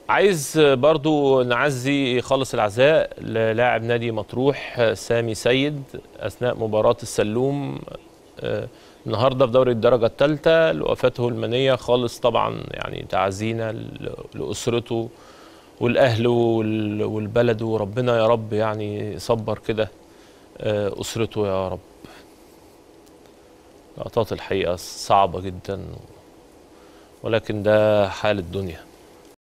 عايز برضو نعزي خالص العزاء للاعب نادي مطروح سامي سيد اثناء مباراه السلوم آه، النهارده في دوري الدرجه الثالثه لوفاته المنيه خالص طبعا يعني تعزينا ل- لاسرته والاهل وال- والبلد وربنا يا رب يعني يصبر كده آه، اسرته يا رب لقطات الحقيقه صعبه جدا ولكن ده حال الدنيا